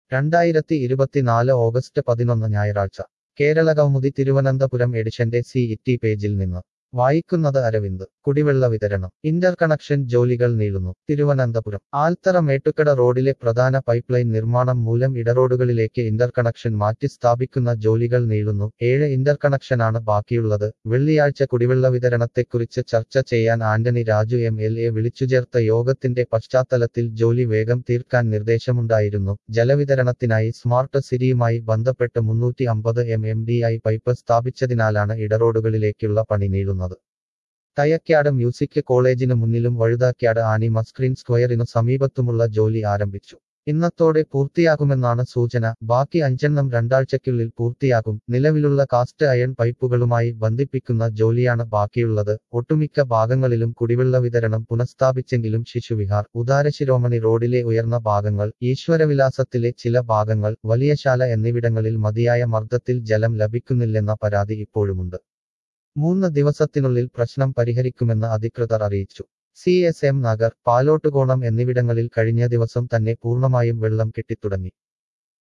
രണ്ടായിരത്തി ഇരുപത്തിനാല് ഓഗസ്റ്റ് പതിനൊന്ന് ഞായറാഴ്ച കേരളകൗമുദി തിരുവനന്തപുരം എഡിഷന്റെ സി ഇറ്റി പേജിൽ നിന്ന് വായിക്കുന്നത് അരവിന്ദ് കുടിവെള്ള വിതരണം ഇന്റർ കണക്ഷൻ ജോലികൾ നീളുന്നു തിരുവനന്തപുരം ആൽത്തറ മേട്ടുക്കട റോഡിലെ പ്രധാന പൈപ്പ് ലൈൻ നിർമ്മാണം മൂലം ഇടറോഡുകളിലേക്ക് ഇന്റർ കണക്ഷൻ മാറ്റി സ്ഥാപിക്കുന്ന ജോലികൾ നീളുന്നു ഏഴ് ഇന്റർ കണക്ഷനാണ് ബാക്കിയുള്ളത് വെള്ളിയാഴ്ച കുടിവെള്ള വിതരണത്തെക്കുറിച്ച് ചർച്ച ചെയ്യാൻ Antony Raju M L A വിളിച്ചുചേർത്ത യോഗത്തിന്റെ പശ്ചാത്തലത്തിൽ ജോലി വേഗം തീർക്കാൻ നിർദ്ദേശമുണ്ടായിരുന്നു ജലവിതരണത്തിനായി സ്മാർട്ട് സിറ്റിയുമായി ബന്ധപ്പെട്ട് മുന്നൂറ്റി അമ്പത് M M D I pipe സ്ഥാപിച്ചതിനാലാണ് ഇടറോഡുകളിലേക്കുള്ള പണി നീളുന്നത് തയക്കാട് മ്യൂസിക് കോളേജിന് മുന്നിലും വഴുതാക്കാട് ആനി മസ്ക്രീൻ സ്ക്വയറിനു സമീപത്തുമുള്ള ജോലി ആരംഭിച്ചു ഇന്നത്തോടെ പൂർത്തിയാകുമെന്നാണ് സൂചന ബാക്കി അഞ്ചെണ്ണം രണ്ടാഴ്ചയ്ക്കുള്ളിൽ പൂർത്തിയാകും നിലവിലുള്ള കാസ്റ്റ് അയൺ പൈപ്പുകളുമായി ബന്ധിപ്പിക്കുന്ന ജോലിയാണ് ബാക്കിയുള്ളത് ഒട്ടുമിക്ക ഭാഗങ്ങളിലും കുടിവെള്ള വിതരണം പുനഃസ്ഥാപിച്ചെങ്കിലും ശിശുവിഹാർ ഉദാരശിരോമണി റോഡിലെ ഉയർന്ന ഭാഗങ്ങൾ ഈശ്വരവിലാസത്തിലെ ചില ഭാഗങ്ങൾ വലിയശാല എന്നിവിടങ്ങളിൽ മതിയായ മർദ്ദത്തിൽ ജലം ലഭിക്കുന്നില്ലെന്ന പരാതി ഇപ്പോഴുമുണ്ട് മൂന്ന് ദിവസത്തിനുള്ളിൽ പ്രശ്നം പരിഹരിക്കുമെന്ന് അധികൃതർ അറിയിച്ചു C S M Nagar Palottukonam എന്നിവിടങ്ങളിൽ കഴിഞ്ഞ ദിവസം തന്നെ പൂർണ്ണമായും വെള്ളം കെട്ടിത്തുടങ്ങി